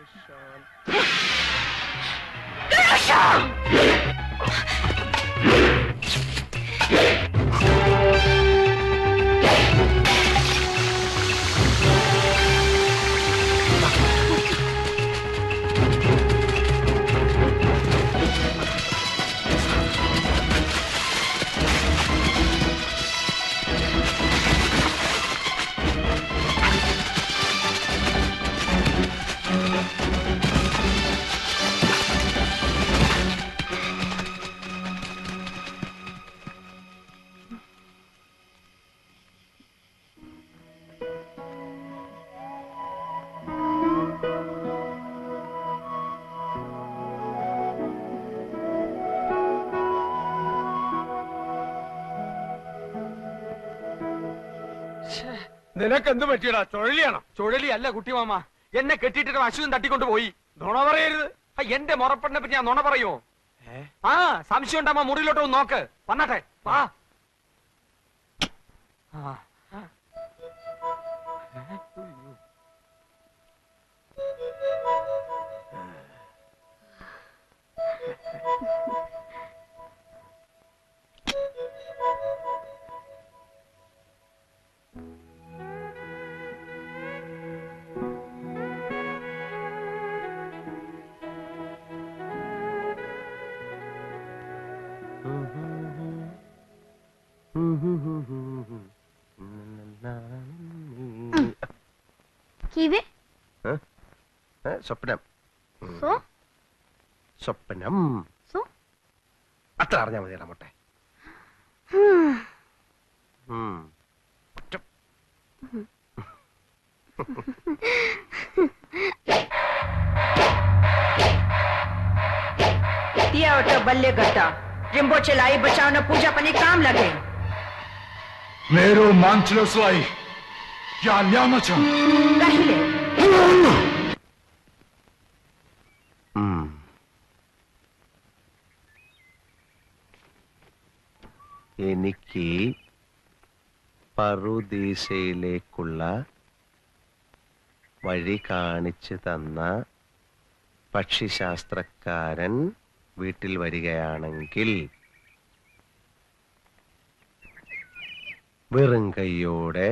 നിനക്ക് എന്ത് പറ്റിയടാ ചുഴലിയാണോ ചുഴലി അല്ല കുട്ടിമാമ എന്നെ കെട്ടിയിട്ട് അശ്വൻ തട്ടിക്കൊണ്ട് പോയി നുണ പറയരുത് ആ, എന്റെ മുറപ്പെണ്ണെ പറ്റി ഞാൻ നുണ പറയുമോ ആ സംശയം ഉണ്ടാകുമ്പോ മുറിയിലോട്ട് ഒന്ന് നോക്ക് വന്നട്ടെ വാ ആ. കിവി ഏ, സ്വപ്നം സോ സ്വപ്നം സോ അത്ര അറിഞ്ഞാൽ മതിയടാ മുട്ടെ ഉം. ഒറ്റ- दिया होता बल्ले गट्टा रिम्बो चलाई बचाओ न पूजा पनी काम लगे मेरो मान्छेलाई या ल्याउन छ कहिले ഉം. എനിക്ക് പറുദീസയിലേക്കുള്ള വഴി കാണിച്ചു തന്ന പക്ഷിശാസ്ത്രക്കാരൻ വീട്ടിൽ വരികയാണെങ്കിൽ വെറും കൈയോടെ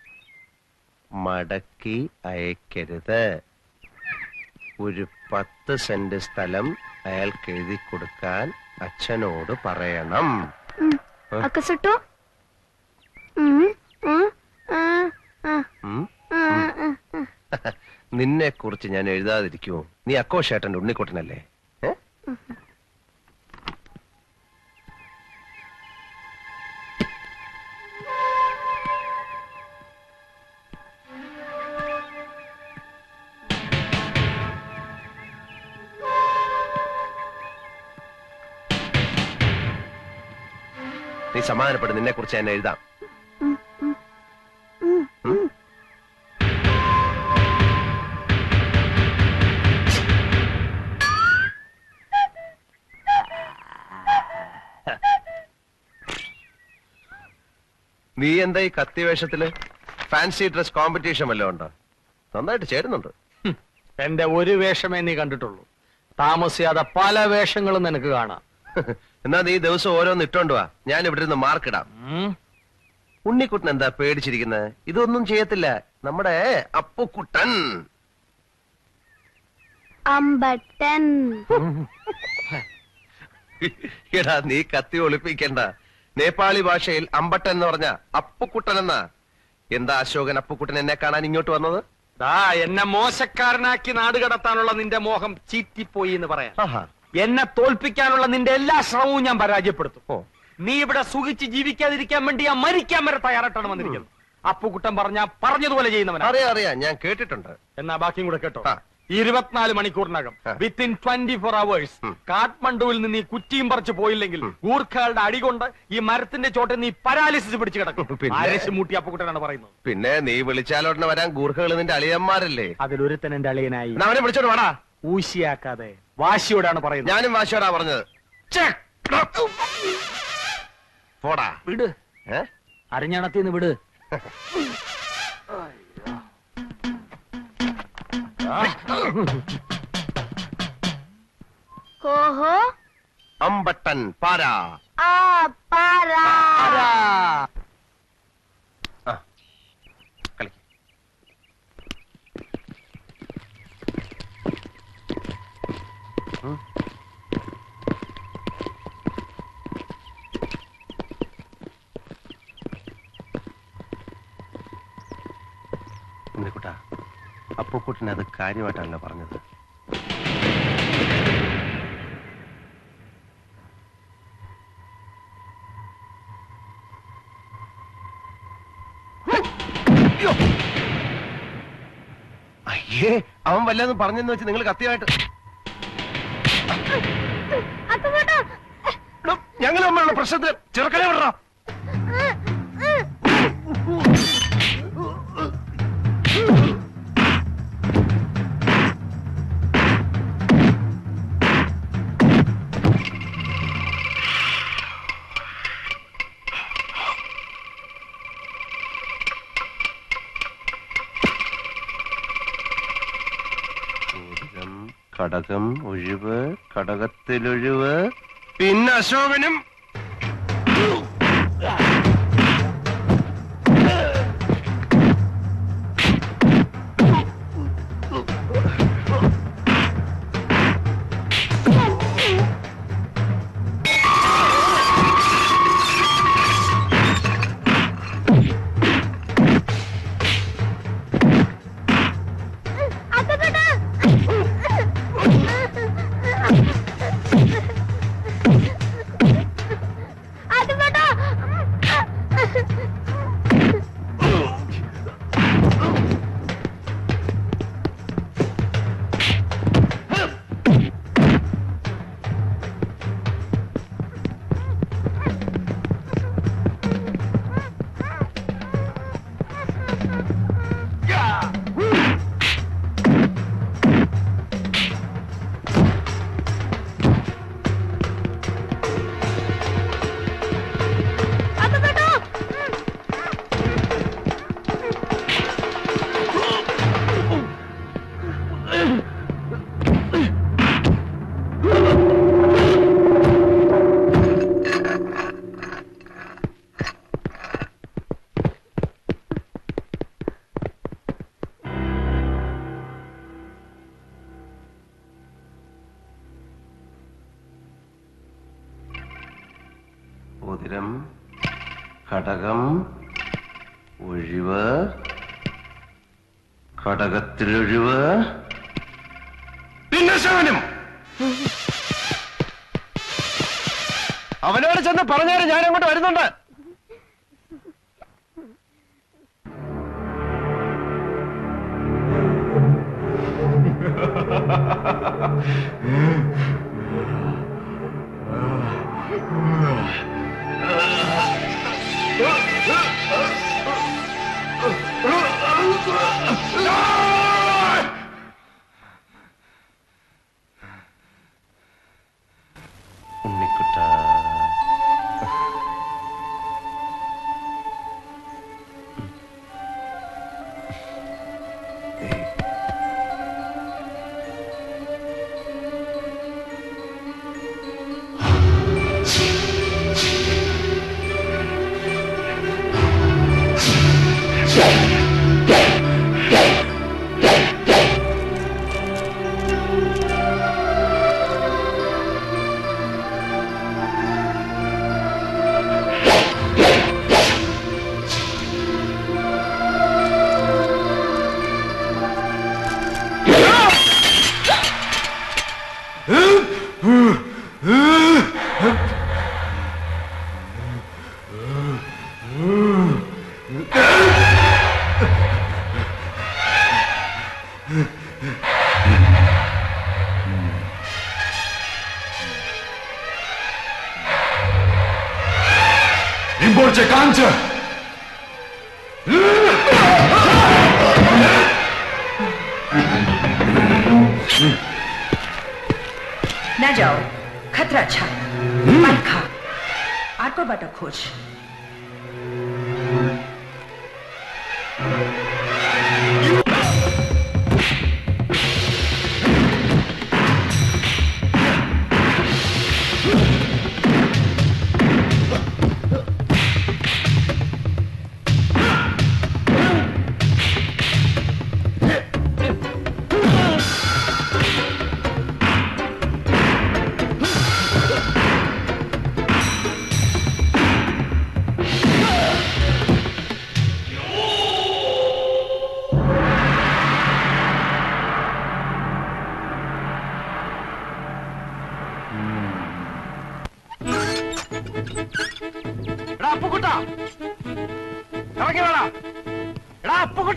മടക്കി അയക്കരുത് ഒരു പത്ത് സെന്റ് സ്ഥലം അയാൾക്ക് എഴുതി കൊടുക്കാൻ അച്ഛനോട് പറയണം അക്കസട്ടോ ഉം? നിന്നെ കുറിച്ച് ഞാൻ എഴുതാതിരിക്കുമോ നീ അക്കോഷേട്ടന്റെ ഉണ്ണിക്കുട്ടനല്ലേ ഏ? നീ സമാധാനപ്പെട്ട് നിന്നെ കുറിച്ച് ഞാൻ എഴുതാം ഉം? നീ എന്താ ഈ കത്തി വേഷത്തില് ഫാൻസി ഡ്രസ് കോമ്പറ്റീഷൻ വല്ലതും ഉണ്ടോ നന്നായിട്ട് ചേരുന്നുണ്ട് എന്റെ ഒരു വേഷമേ നീ കണ്ടിട്ടുള്ളൂ താമസിയാതെ പല വേഷങ്ങളും നിനക്ക് കാണാം എന്നാ നീ ദിവസം ഓരോന്ന് ഇട്ടോണ്ട് വാ ഞാൻ ഇവിടെ നിന്ന് മാർക്കിടാം ഉം. ഉണ്ണിക്കുട്ടൻ എന്താ പേടിച്ചിരിക്കുന്നത് ഇതൊന്നും ചെയ്യത്തില്ല നമ്മുടെ അപ്പുക്കുട്ടൻ അമ്പട്ടൻ എടാ നീ കത്തി ഒളിപ്പിക്കണ്ട നേപ്പാളി ഭാഷയിൽ അമ്പട്ടൻ എന്ന് പറഞ്ഞ അപ്പുക്കുട്ടൻ എന്നാ എന്താ അശോകൻ അപ്പുക്കുട്ടൻ എന്നെ കാണാൻ ഇങ്ങോട്ട് വന്നത് ദാ എന്നെ മോശക്കാരനാക്കി നാട് കടത്താനുള്ള നിന്റെ മോഹം ചീറ്റിപ്പോയി എന്ന് പറയാം ആഹാ എന്നെ തോൽപ്പിക്കാനുള്ള നിന്റെ എല്ലാ ശ്രമവും ഞാൻ പരാജയപ്പെടുത്തും ഓ നീ ഇവിടെ സുഖിച്ച് ജീവിക്കാതിരിക്കാൻ വേണ്ടി ഞാൻ മരിക്കാൻ വരെ തയ്യാറായിട്ടാണ് വന്നിരിക്കുന്നത് അപ്പുകുട്ടൻ പറഞ്ഞ പറഞ്ഞതുപോലെ ചെയ്യുന്നവനാ അറിയാം അറിയാം ഞാൻ കേട്ടിട്ടുണ്ട് എന്നാ ബാക്കിയും കൂടെ കേട്ടോ ആ. ഇരുപത്തിനാല് മണിക്കൂറിനകം ആ. വിത്തിൻ ട്വന്റി ഫോർ അവേഴ്സ് ഉം. കാഠ്മണ്ഡുവിൽ നിന്ന് ഈ കുറ്റിയും പറിച്ചു പോയില്ലെങ്കിൽ ഗൂർഖകളുടെ അടികൊണ്ട് ഈ മരത്തിന്റെ ചോട്ടിൽ നീ പരാലിസിസ് പിടിച്ചു കിടക്കും പിന്നെ? ആരശ് മൂട്ടി അപ്പുകുട്ടനാണ് പറയുന്നത് പിന്നെ നീ വിളിച്ചാലോടനെ വരാൻ ഗൂർഖകൾ നിന്റെ അളിയന്മാരല്ലേ അതിലൊരുത്തൻ എന്റെ അളിയനായി എന്നാ അവനെ വിളിച്ചോണ്ട് വാടാ ഊശിയാക്കാതെ വാശിയോടാണ് പറയുന്നത് ഞാനും വാശിയോടാ പറഞ്ഞത് ഛെ! പോടാ വിട് ഏ അരഞ്ഞണത്തിന്ന് വിട് കോഹോ അമ്പട്ടൻ പാരാ ആ പാറ ആ കളിക്ക് ഉം. ഉണ്ണിക്കുട്ടാ അപ്പൂക്കുട്ടനെ അത് കാര്യമായിട്ടല്ല പറഞ്ഞത് അയ്യോ അയ്യേ അവൻ വല്ലതും പറഞ്ഞെന്ന് വെച്ച് നിങ്ങൾ കത്തിയായിട്ട് അക്കസോട്ടോ ഞങ്ങൾ തമ്മിലുള്ള പ്രശ്നത്തിൽ ചെറുക്കനെ വിടറ കടകം ഒഴിവ് കടകത്തിലൊഴിവ് പിന്നെ അശോകനും അക്കസോട്ടോ അക്കസോട്ടോ അക്കസോട്ടോ ഉതിരം കടകം ഒഴിവ് കടകത്തിലൊഴിവ് പിന്നെ ശവനും അവനോട് ചെന്ന് പറഞ്ഞാലും ഞാൻ അങ്ങോട്ട് വരുന്നുണ്ട് ഉണ്ണിക്കുട്ട Rimborce cancer! न जाओ खतरा छा मत खा आटो बाटो खोज എടാ അപ്പുക്കുട്ട ഇറങ്ങി വേടാ എടാ അപ്പുക്കുട്ട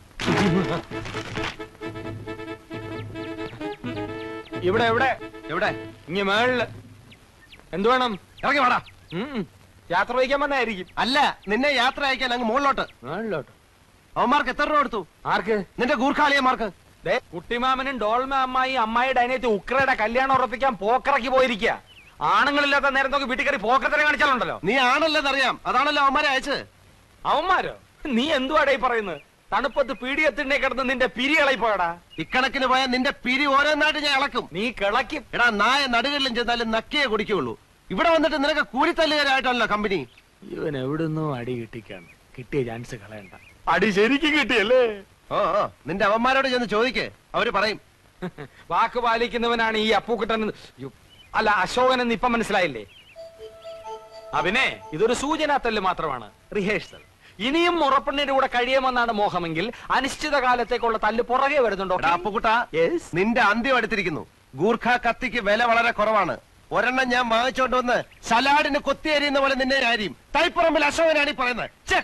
ഇവിടെ എവിടെ എവിടെ ഇങ്ങ മേളില് എന്തു വേണം ഇറങ്ങി വേടാ ഉം, ഉം. യാത്ര വഹിക്കാൻ വന്നായിരിക്കും അല്ല നിന്നെ യാത്ര അയക്കാൻ അങ്ങ് മുകളിലോട്ട് മേളിലോട്ട് അവന്മാർക്ക് എത്ര രൂപ കൊടുത്തു ആർക്ക് നിന്റെ ഗൂർഖാളിയന്മാർക്ക് ദേ, കുട്ടിമാമനും ഡോൾമ അമ്മായി അമ്മായിയുടെ അനിയത്തി ഉക്രയുടെ കല്യാണം ഉറപ്പിക്കാൻ പോക്കറക്കി പോയിരിക്കുക ആണുങ്ങളില്ലാത്ത നേരം നോക്കി വീട്ടിൽ കയറി പോക്കത്തിനെ കാണിച്ചാലുണ്ടല്ലോ നീ ആണല്ലെന്നറിയാം അതാണല്ലോ അവന്മാരെ അയച്ചത് അവന്മാരോ നീ എന്തുവാടേ പറയുന്നത് തണുപ്പത്ത് പീടിയത്തിനെ കിടന്ന് നിന്റെ പിരി ഇളയിപ്പോയടാ ഇക്കണക്കിന് പോയാൽ നിന്റെ പിരി ഓരോന്നായിട്ട് ഞാൻ ഇളക്കും നീ കിളക്കും എടാ നായ നടുകളിലും ചെന്നാലും നക്കിയേ കുടിക്കുള്ളൂ ഇവിടെ വന്നിട്ട് നിനക്ക് കൂലിത്തല്ലുകാരായിട്ടല്ലോ കമ്പനി ഇവൻ എവിടുന്നോ അടി കിട്ടിക്കാണ് കിട്ടിയ ചാൻസ് കളയണ്ട അടി ശരിക്കും കിട്ടിയല്ലേ ഓ ഓ നിന്റെ അവന്മാരോട് ചെന്ന് ചോദിക്കേ അവര് പറയും വാക്ക് പാലിക്കുന്നവനാണ് ഈ അപ്പൂക്കുട്ടൻ എന്ന് യ്യോ, അല്ല അശോകൻ എന്ന് ഇപ്പൊ മനസ്സിലായില്ലേ അഭിനെ ഇതൊരു സൂചനാ തല്ല് മാത്രമാണ് റിഹേഴ്സൽ ഇനിയും മുറപ്പെണ്ണിന്റെ കൂടെ കഴിയുമെന്നാണ് മോഹമെങ്കിൽ അനിശ്ചിത കാലത്തേക്കുള്ള തല്ല് പുറകെ വരുന്നുണ്ടോ എടാ അപ്പുകുട്ട Yes. നിന്റെ അന്ത്യം അടുത്തിരിക്കുന്നു ഗൂർഖ കത്തിക്ക് വില വളരെ കുറവാണ് ഒരെണ്ണം ഞാൻ വാങ്ങിച്ചോണ്ട് വന്ന് സലാഡിന് കൊത്തിയരിയുന്ന പോലെ നിന്നെ ആയിരിക്കും തൈപ്പറമ്പിൽ അശോകനാണ് ഈ പറയുന്നത് ഛെ!